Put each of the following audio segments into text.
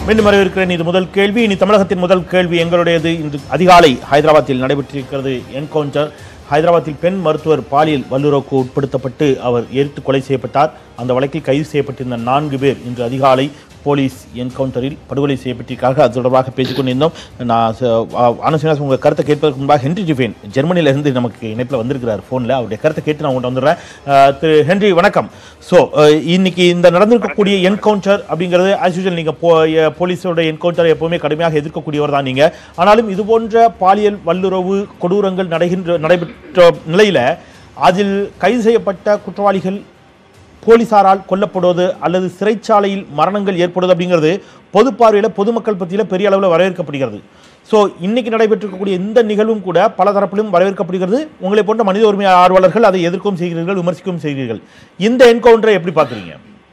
மீண்டும் வரவேற்கிறேன் இது முதல் கேள்வி இனி தமிழகத்தின் முதல் கேள்வி எங்களுடையது இன்று அதிகாலை ஹைதராபாத்தில் நடைபெற்றிருக்கிறது என்கவுண்டர் ஹைதராபாத்தில் பெண் மருத்துவர் பாலியல் வல்லுறவுக்கு உட்படுத்தப்பட்டு அவர் எரித்து கொலை செய்யப்பட்டார் அந்த வழக்கில் கைது செய்யப்பட்டிருந்த நான்கு பேர் இன்று அதிகாலை போலீஸ் என்கவுண்டரில் படுகொலை செய்யப்பட்டிருக்கார்கள் அது தொடர்பாக பேசிக் கொண்டிருந்தோம் நான் ஆனசினாஸ் உங்கள் கருத்தை கேட்பதற்கு முன்பாக ஹென்ரி ஜிஃபேன் ஜெர்மனியிலிருந்து நமக்கு இணைப்பில் வந்திருக்கிறார் ஃபோனில் அவருடைய கருத்தை கேட்டு நான் உங்கள்கிட்ட வந்துடுறேன் அஹ், திரு ஹென்றி வணக்கம் ஸோ இன்னைக்கு இந்த நடந்திருக்கக்கூடிய என்கவுண்டர் அப்படிங்கிறது ஆஸ் யூஷுவல் நீங்கள் போ அஹ், போலீஸோட என்கவுண்டரை எப்பவுமே கடுமையாக எதிர்க்கக்கூடியவர் தான் நீங்கள் ஆனாலும் இது போன்ற பாலியல் வல்லுறவு கொடூரங்கள் நடைகின்ற நடைபெற்ற நிலையில் அதில் கைது செய்யப்பட்ட குற்றவாளிகள் போலீசாரால் கொல்லப்படுவது அல்லது சிறைச்சாலையில் மரணங்கள் ஏற்படுவது அப்படிங்கிறது பொது பார்வையில் பொதுமக்கள் பற்றியில் பெரிய அளவில் வரவேற்கப்படுகிறது ஸோ இன்னைக்கு நடைபெற்றிருக்கக்கூடிய இந்த நிகழ்வும் கூட பல தரப்பிலும் வரவேற்கப்படுகிறது உங்களை போன்ற மனித உரிமை ஆர்வலர்கள் அதை எதிர்க்கவும் செய்கிறீர்கள் விமர்சிக்கவும் செய்கிறீர்கள் இந்த என்கவுண்டரை எப்படி பார்க்குறீங்க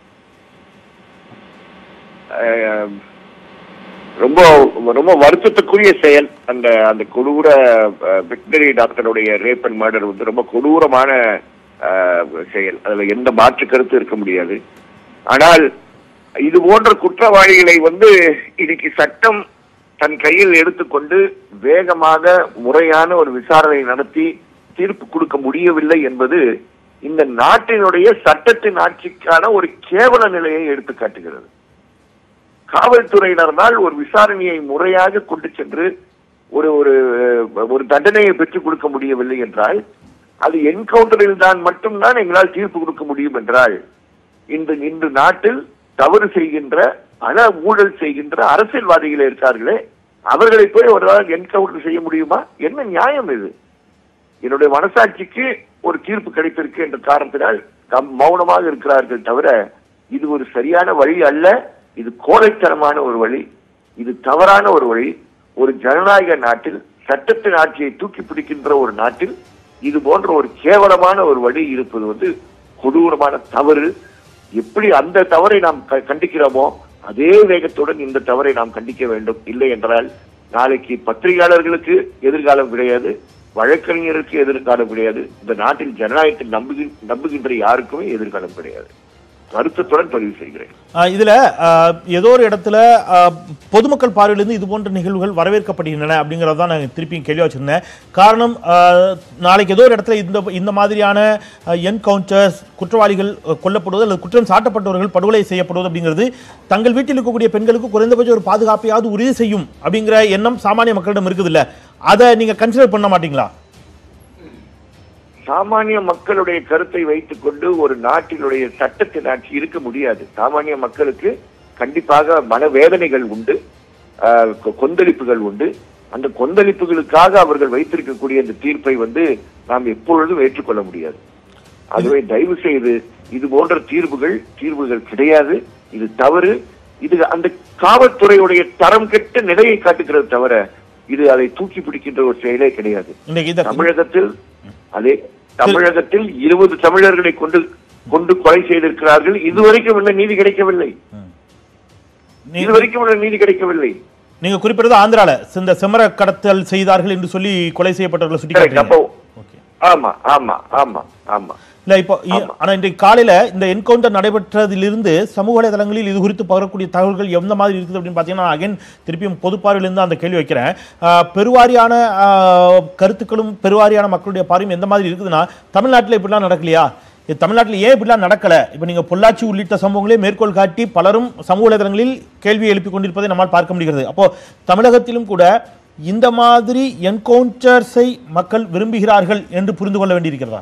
அஹ், ரொம்ப ரொம்ப வருத்தத்துக்குரிய செயல் அந்த அந்த கொடூர வெட்டினரி டாக்டருடைய ரேப் அண்ட் மர்டர் வந்து ரொம்ப கொடூரமான அஹ், செயல் அதுல எந்த மாற்று கருத்து இருக்க முடியாது ஆனால் இது போன்ற குற்றவாளிகளை வந்து இன்னைக்கு சட்டம் தன் கையில் எடுத்துக்கொண்டு வேகமாக முறையான ஒரு விசாரணை நடத்தி தீர்ப்பு கொடுக்க முடியவில்லை என்பது இந்த நாட்டினுடைய சட்டத்தின் ஆட்சிக்கான ஒரு கேவல நிலையை எடுத்து காட்டுகிறது காவல்துறையினரால் ஒரு விசாரணையை முறையாக கொண்டு சென்று ஒரு ஒரு ஒரு தண்டனையை பெற்றுக் கொடுக்க முடியவில்லை என்றால் அது என்கவுண்டரில் தான் மட்டும்தான் எங்களால் தீர்ப்பு கொடுக்க முடியும் என்றால் இந்த இன்று நாட்டில் தவறு செய்கின்ற பல ஊழல் செய்கின்ற அரசியல்வாதிகள் இருக்கார்களே அவர்களை போய் ஒருவரால் என்கவுண்டர் செய்ய முடியுமா என்ன நியாயம் இது என்னுடைய மனசாட்சிக்கு ஒரு தீர்ப்பு கிடைத்திருக்கு என்ற காரணத்தினால் கம் மௌனமாக இருக்கிறார்கள் தவிர இது ஒரு சரியான வழி அல்ல இது கோழைத்தனமான ஒரு வழி இது தவறான ஒரு வழி ஒரு ஜனநாயக நாட்டில் சட்டத்தின் ஆட்சியை தூக்கி பிடிக்கின்ற ஒரு நாட்டில் இது போன்ற ஒரு கேவலமான ஒரு வழி இருப்பது வந்து கொடூரமான தவறு எப்படி அந்த தவறை நாம் க- கண்டிக்கிறோமோ அதே வேகத்துடன் இந்த தவறை நாம் கண்டிக்க வேண்டும் இல்லை என்றால் நாளைக்கு பத்திரிகையாளர்களுக்கு எதிர்காலம் கிடையாது வழக்கறிஞருக்கு எதிர்காலம் கிடையாது இந்த நாட்டில் ஜனநாயகத்தை நம்புகின் நம்புகின்ற யாருக்குமே எதிர்காலம் கிடையாது வருத்தத்துடன் பதிவு செய்கிறேன் ஆஹ் இதுல ஆஹ், ஏதோ ஒரு இடத்துல ஆஹ், பொதுமக்கள் பார்வையிலிருந்து இது போன்ற நிகழ்வுகள் வரவேற்கப்படுகின்றன அப்படிங்கறத தான் நான் திருப்பியும் கேள்வி வச்சிருந்தேன் காரணம் ஆஹ், நாளைக்கு ஏதோ ஒரு இடத்துல இந்த இந்த மாதிரியான என்கவுண்டர்ஸ் குற்றவாளிகள் அஹ், கொல்லப்படுவது அல்லது குற்றம் சாட்டப்பட்டவர்கள் படுகொலை செய்யப்படுவது அப்படிங்கிறது தங்கள் வீட்டில் இருக்கக்கூடிய பெண்களுக்கு குறைந்தபட்ச ஒரு பாதுகாப்பையாவது உறுதி செய்யும் அப்படிங்கிற எண்ணம் சாமானிய மக்களிடம் இருக்குது இல்ல அதை நீங்க கன்சிடர் பண்ண மாட்டீங்களா சாமானிய மக்களுடைய கருத்தை வைத்துக் கொண்டு ஒரு நாட்டினுடைய சட்டத்தின் ஆட்சி இருக்க முடியாது சாமானிய மக்களுக்கு கண்டிப்பாக மனவேதனைகள் உண்டு ஆஹ் கொ- கொந்தளிப்புகள் உண்டு அந்த கொந்தளிப்புகளுக்காக அவர்கள் வைத்திருக்கக்கூடிய இந்த தீர்ப்பை வந்து நாம் எப்பொழுதும் ஏற்றுக்கொள்ள முடியாது ஆகவே தயவு செய்து இது போன்ற தீர்வுகள் தீர்வுகள் கிடையாது இது தவறு இது அந்த காவல்துறையுடைய தரம் கெட்ட நிலையை காட்டுகிறது தவிர இது அதை தூக்கி பிடிக்கின்ற ஒரு செயலே கிடையாது இன்னைக்கு இதை தமிழகத்தில் அதே தமிழகத்தில் இருபது தமிழர்களை கொண்டு கொண்டு கொலை செய்திருக்கிறார்கள் இதுவரைக்கும் இன்னும் நீதி கிடைக்கவில்லை நீ- இதுவரைக்கும் இன்னும் நீதி கிடைக்கவில்லை நீங்க குறிப்பிடுறது ஆந்திரால இந்த செமர கடத்தல் செய்தார்கள் என்று சொல்லி கொலை செய்யப்பட்டவர்களை சுட்டி Correct. அப்போ காட்டுறீங்க ஓகே ஆமா ஆமா ஆமா ஆமா இல்ல இப்போ இ- ஆனா இன்றைக்கு காலையில இந்த என்கவுண்டர் நடைபெற்றதிலிருந்து சமூக வலைதளங்களில் இது குறித்து பகரக்கூடிய தகவல்கள் எந்த மாதிரி இருக்குது அப்படின்னு பார்த்தீங்கன்னா அகைன் திருப்பியும் பொது பார்வையிலிருந்து அந்த கேள்வி வைக்கிறேன் ஆஹ், பெருவாரியான ஆஹ், கருத்துக்களும் பெருவாரியான மக்களுடைய பார்வையும் எந்த மாதிரி இருக்குதுன்னா தமிழ்நாட்டில் இப்படிலாம் நடக்கலையா இது தமிழ்நாட்டில் ஏன் இப்படிலாம் நடக்கல இப்போ நீங்க பொள்ளாச்சி உள்ளிட்ட சம்பவங்களே மேற்கோள் காட்டி பலரும் சமூக வலைதளங்களில் கேள்வி எழுப்பி கொண்டிருப்பதை நம்மால் பார்க்க முடிகிறது அப்போ தமிழகத்திலும் கூட இந்த மாதிரி என்கவுண்டர்ஸை மக்கள் விரும்புகிறார்கள் என்று புரிந்து கொள்ள வேண்டியிருக்கிறதா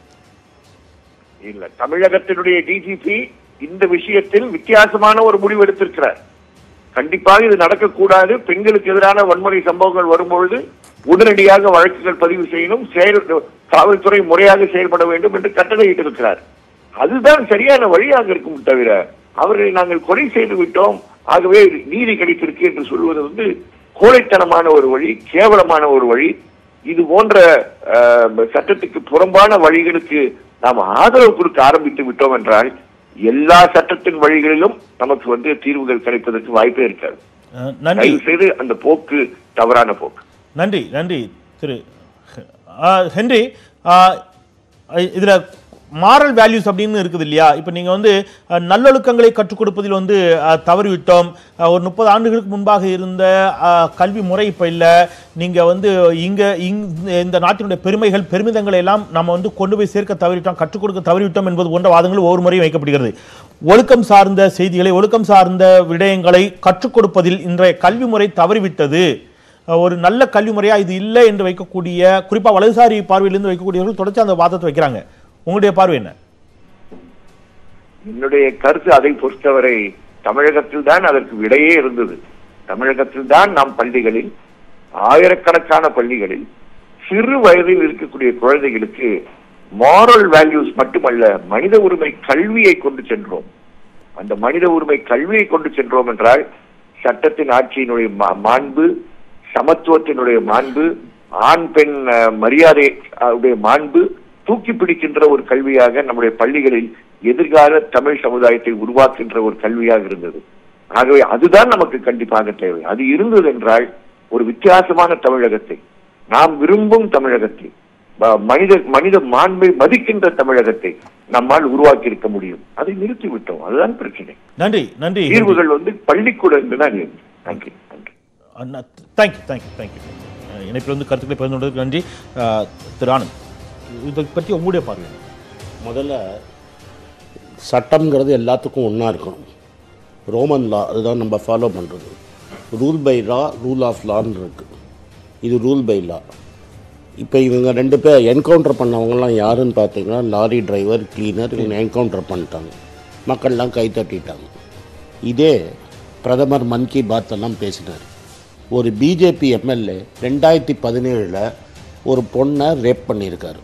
இல்ல தமிழகத்தினுடைய டிஜிபி இந்த விஷயத்தில் வித்தியாசமான ஒரு முடிவு எடுத்திருக்கிறார் கண்டிப்பாக இது நடக்கக்கூடாது பெண்களுக்கு எதிரான வன்முறை சம்பவங்கள் வரும்பொழுது உடனடியாக வழக்குகள் பதிவு செய்யணும் செயல் காவல்துறை முறையாக செயல்பட வேண்டும் என்று கட்டளையிட்டிருக்கிறார் அதுதான் சரியான வழியாக இருக்கும் தவிர அவர்களை நாங்கள் கொலை செய்து விட்டோம் ஆகவே நீதி கிடைத்திருக்கு என்று சொல்வது வந்து கோழைத்தனமான ஒரு வழி கேவலமான ஒரு வழி இது போன்ற அஹ், சட்டத்துக்கு புறம்பான வழிகளுக்கு நாம் ஆதரவு கொடுக்க ஆரம்பித்து விட்டோம் என்றால் எல்லா சட்டத்தின் வழிகளிலும் நமக்கு வந்து தீர்வுகள் கிடைப்பதற்கு வாய்ப்பே இருக்காது அஹ், நன்றி தயவு செய்து அந்த போக்கு தவறான போக்கு நன்றி நன்றி திரு ஆ, ஹென்றி ஆ, இதுல மாரல் வேல்யூஸ் அப்படின்னு இருக்குது இல்லையா இப்போ நீங்க வந்து அஹ், நல்லொழுக்கங்களை கற்றுக் கொடுப்பதில் வந்து அஹ், தவறிவிட்டோம் அஹ், ஒரு முப்பது ஆண்டுகளுக்கு முன்பாக இருந்த அஹ், கல்வி முறை இப்போ இல்லை நீங்க வந்து இங்க இங் இந்த நாட்டினுடைய பெருமைகள் பெருமிதங்களை எல்லாம் நம்ம வந்து கொண்டு போய் சேர்க்க தவறிவிட்டோம் கற்றுக் கொடுக்க தவறிவிட்டோம் என்பது போன்ற வாதங்கள் ஒவ்வொரு முறையும் வைக்கப்படுகிறது ஒழுக்கம் சார்ந்த செய்திகளை ஒழுக்கம் சார்ந்த விடயங்களை கற்றுக் கொடுப்பதில் இன்றைய கல்வி முறை தவறிவிட்டது அஹ், ஒரு நல்ல கல்வி முறையா இது இல்லை என்று வைக்கக்கூடிய குறிப்பா வலதுசாரி பார்வையிலிருந்து வைக்கக்கூடியவர்கள் தொடர்ச்சி அந்த வாதத்தை வைக்கிறாங்க உங்களுடைய பார்வை என்ன என்னுடைய கருத்து அதை பொறுத்தவரை தமிழகத்தில் தான் அதற்கு விடையே இருந்தது தமிழகத்தில் தான் நாம் பள்ளிகளில் ஆயிரக்கணக்கான பள்ளிகளில் சிறு வயதில் இருக்கக்கூடிய குழந்தைகளுக்கு மாரல் வேல்யூஸ் மட்டுமல்ல மனித உரிமை கல்வியை கொண்டு சென்றோம் அந்த மனித உரிமை கல்வியை கொண்டு சென்றோம் என்றால் சட்டத்தின் ஆட்சியினுடைய மா- மாண்பு சமத்துவத்தினுடைய மாண்பு ஆண் பெண் அஹ், மரியாதை அஹ், உடைய மாண்பு தூக்கி பிடிக்கின்ற ஒரு கல்வியாக நம்முடைய பள்ளிகளில் எதிர்கால தமிழ் சமுதாயத்தை உருவாக்குகின்ற ஒரு கல்வியாக இருந்தது ஆகவே அதுதான் நமக்கு கண்டிப்பாக தேவை அது இருந்தது என்றால் ஒரு வித்தியாசமான தமிழகத்தை நாம் விரும்பும் தமிழகத்தை ம- மனித மனித மாண்பை மதிக்கின்ற தமிழகத்தை நம்மால் உருவாக்கி இருக்க முடியும் அதை நிறுத்தி விட்டோம் அதுதான் பிரச்சனை நன்றி நன்றி தீர்வுகள் வந்து பள்ளிக்கூடம் தான் இருக்கு நன்றி நன்றி தேங்க்யூ தேங்க்யூ தேங்க்யூ இணைப்பில் வந்து கருத்துக்களை பகிர்ந்து கொண்டதுக்கு நன்றி அஹ், திரு ஆனந்த் இதை பற்றி உங்களுடைய பார்வை என்ன? முதல்ல சட்டம்ங்கிறது எல்லாத்துக்கும் ஒன்றா இருக்கணும் ரோமன் லா அதுதான் நம்ம ஃபாலோ பண்ணுறது rule by law rule of லான்னு இருக்குது இது ரூல் பை லா இப்போ இவங்க ரெண்டு பேர் என்கவுண்டர் பண்ணவங்கலாம் யாருன்னு பார்த்தீங்கன்னா லாரி டிரைவர் கிளீனர் இவங்க என்கவுண்டர் பண்ணிட்டாங்க மக்கள்லாம் கை தட்டிட்டாங்க இதே பிரதமர் மன் கி பாத் எல்லாம் பேசினார் ஒரு பிஜேபி எம்எல்ஏ ரெண்டாயிரத்தி பதினேழில் ஒரு பொண்ணை ரேப் பண்ணியிருக்காரு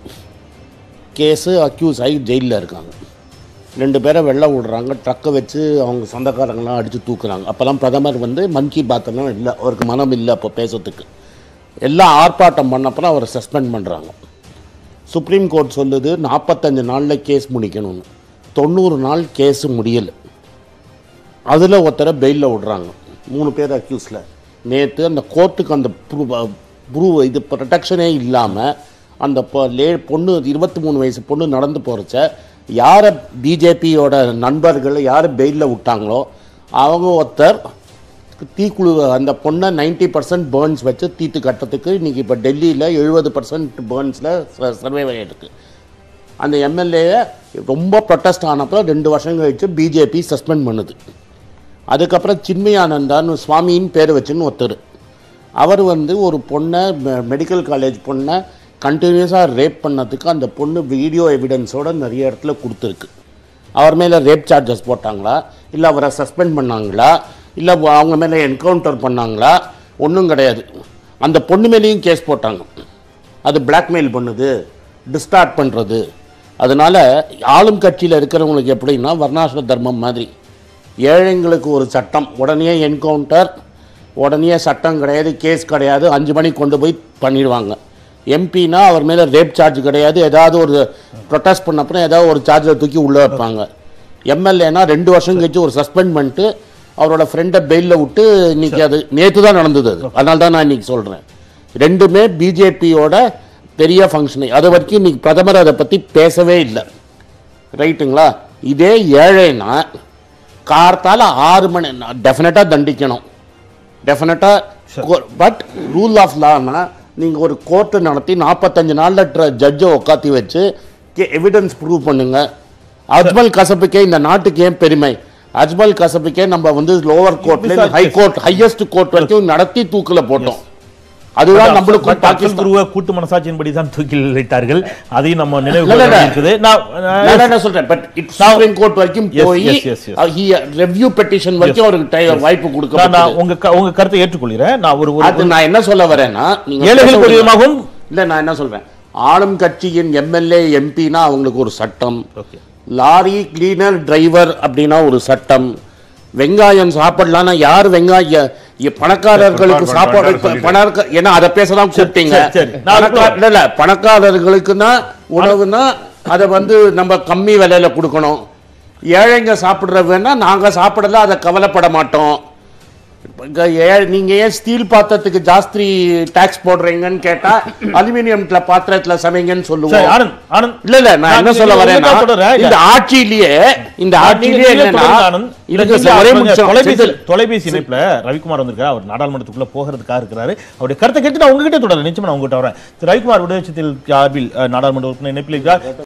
கேஸு அக்யூஸ் ஆகி ஜெயிலில் இருக்காங்க ரெண்டு பேரை வெளில விடுறாங்க ட்ரக்கை வச்சு அவங்க சொந்தக்காரங்களாம் அடித்து தூக்குறாங்க அப்போல்லாம் பிரதமர் வந்து மன் கி பாத்தெல்லாம் இல்லை அவருக்கு மனம் இல்லை அப்போ பேசுறதுக்கு எல்லாம் ஆர்ப்பாட்டம் பண்ணப்பறம் அவரை சஸ்பெண்ட் பண்ணுறாங்க சுப்ரீம் கோர்ட் சொல்லுது நாற்பத்தஞ்சு நாளில் கேஸ் முடிக்கணும்னு தொண்ணூறு நாள் கேஸு முடியலை அதில் ஒருத்தரை பெயிலில் விடுறாங்க மூணு பேர் அக்யூஸில் நேற்று அந்த கோர்ட்டுக்கு அந்த ப்ரூ இது ப்ரொடெக்ஷனே இல்லாமல் அந்த பொ- லே பொண்ணு இருபத்தி மூணு வயசு பொண்ணு நடந்து போகிறச்ச யாரை பிஜேபியோட நண்பர்கள் யாரை பெயிலில் விட்டாங்களோ அவங்க ஒருத்தர் தீக்குழு அந்த பொண்ணை நைன்ட்டி பர்சன்ட் பேர்ன்ஸ் வச்சு தீத்து கட்டுறதுக்கு இன்றைக்கி இப்போ டெல்லியில் எழுபது பர்சன்ட் பேர்ன்ஸில் சர்வே ஆகிருக்கு அந்த எம்எல்ஏ ரொம்ப ப்ரொட்டஸ்ட் ஆனப்போ ரெண்டு வருஷம் கழிச்சு பிஜேபி சஸ்பெண்ட் பண்ணுது அதுக்கப்புறம் சின்மயானந்தான்னு சுவாமின்னு பேர் வச்சுன்னு ஒருத்தர் அவர் வந்து ஒரு பொண்ணை மெடிக்கல் காலேஜ் பொண்ணை கண்டினியூஸாக ரேப் பண்ணதுக்கு அந்த பொண்ணு வீடியோ எவிடன்ஸோட நிறைய இடத்துல கொடுத்துருக்கு அவர் மேலே ரேப் சார்ஜஸ் போட்டாங்களா இல்லை அவரை சஸ்பெண்ட் பண்ணாங்களா இல்லை அவங்க மேலே என்கவுண்டர் பண்ணாங்களா ஒன்றும் கிடையாது அந்த பொண்ணு மேலேயும் கேஸ் போட்டாங்க அது blackmail பண்ணுது டிஸ்டார்ட் பண்ணுறது அதனால ஆளும் கட்சியில் இருக்கிறவங்களுக்கு எப்படின்னா வர்ணாசிர தர்மம் மாதிரி ஏழைங்களுக்கு ஒரு சட்டம் உடனே என்கவுண்டர் உடனே சட்டம் கிடையாது கேஸ் கிடையாது அஞ்சு மணிக்கு கொண்டு போய் பண்ணிடுவாங்க எம்பினா அவர் மேலே ரேப் சார்ஜ் கிடையாது ஏதாவது ஒரு ப்ரொட்டஸ்ட் பண்ணப்பறம் ஏதாவது ஒரு சார்ஜை தூக்கி உள்ளே வைப்பாங்க எம்எல்ஏனா ரெண்டு வருஷம் கழிச்சு ஒரு சஸ்பெண்ட் பண்ணிட்டு அவரோட ஃப்ரெண்டை பெயிலில் விட்டு இன்னைக்கு அது நேற்று தான் நடந்தது அது அதனால தான் நான் இன்னைக்கு சொல்கிறேன் ரெண்டுமே பிஜேபியோட பெரிய ஃபங்க்ஷனு அது வரைக்கும் இன்னைக்கு பிரதமர் அதை பற்றி பேசவே இல்லை ரைட்டுங்களா இதே ஏழைனா கார்த்தால ஆறு மணி டெஃபினட்டாக தண்டிக்கணும் டெஃபினட்டாக பட் ரூல் ஆஃப் லானா நீங்கள் ஒரு கோர்ட்டு நடத்தி நாற்பத்தஞ்சு நாளில் ஜட்ஜை உட்காத்தி வச்சு எவிடன்ஸ் ப்ரூவ் பண்ணுங்க அஜ்மல் கசப்புக்கே இந்த நாட்டுக்கு ஏன் பெருமை அஜ்மல் கசப்புக்கே நம்ம வந்து லோவர் கோர்ட்ல ஹை கோர்ட் ஹையஸ்ட் கோர்ட் வரைக்கும் நடத்தி தூக்கில் போட்டோம் அதுதான் நம்மளுக்கும் பட் அப்துல் பாகிஸ்தான் குருவை கூட்டு மனசாட்சியின்படி தான் தூக்கில் இழைத்தார்கள் அதையும் நம்ம நினைவு இல்ல, கொள்ள இல்ல. இருக்குது நான் நான் என்ன சொல்றேன் பட் இட் சுப்ரீம் கோர்ட் வரைக்கும் Yes, போய் yes, yes, yes. Review petition வரைக்கும் அவருக்கு டை- வாய்ப்பு நான் கொடுக்க நான் உங்க க- உங்க கருத்தை ஏற்றுக்கொள்கிறேன் நான் ஒரு ஒரு- அது நான் என்ன சொல்ல வரேன்னா நீங்க ஏழைகளுக்கு ஒரு பேச விதமாகவும் இல்ல நான் என்ன சொல்றேன் ஆளும் கட்சியின் எம்எல்ஏ எம்பினா அவங்களுக்கு ஒரு சட்டம் ஓகே லாரி கிளீனர் டிரைவர் அப்படின்னா ஒரு சட்டம் வெங்காயம் சாப்பிடலாம்னா யார் வெங்காயம் இ- பணக்காரர்களுக்கு பணக்கார- சாப்பாடு பணக்கார இப்ப சொல்லிடு. பணக்க ஏன்னா அதை பேசதான் கூப்பிட்டீங்க சரி, சரி. நான் பணக்கார- இல்ல, இல்ல பணக்காரர்களுக்குன்னா உணவுனா அதை வந்து நம்ம கம்மி விலையில கொடுக்கணும் ஏழைங்க சாப்பிட்றவன்னா நாங்க சாப்பிடல அதை கவலைப்பட மாட்டோம் இங்க ஏன் நீங்க ஏன் ஸ்டீல் பாத்திரத்துக்கு ஜாஸ்தி டாக்ஸ் போடுறீங்கன்னு கேட்டா அலுமினியம்ல பாத்திரத்துல சமைங்கன்னு சரி சொல்லுவோம் ஆனந்த் ஆனந்த் இல்ல இல்ல நான் என்ன சொல்ல நீங்க வரேன்னா தொடர்றேன். இல்ல. இந்த ஆட்சியிலேயே இந்த நீங்க- ஆட்சியிலேயே நீங்க என்னன்னா தொடருங்க ஆனந்த். இல்ல, இதுக்கு நீங்க ஒரே அவங்க நிமிஷம். தொலைபேசி செந்தில். தொலைபேசி இணைப்புல ரவிக்குமார் வந்திருக்காரு அவர் நாடாளுமன்றத்துக்குள்ள போகிறதுக்காக இருக்கிறாரு அவருடைய கருத்தை கேட்டு நான் உங்ககிட்ட தொடரேன் நிச்சயமா நான் உங்ககிட்ட வரேன் திரு ரவிக்குமார் விடுதலை சார்பில் அஹ், நாடாளுமன்ற உறுப்பினர் இணைப்பில் இருக்கிறார்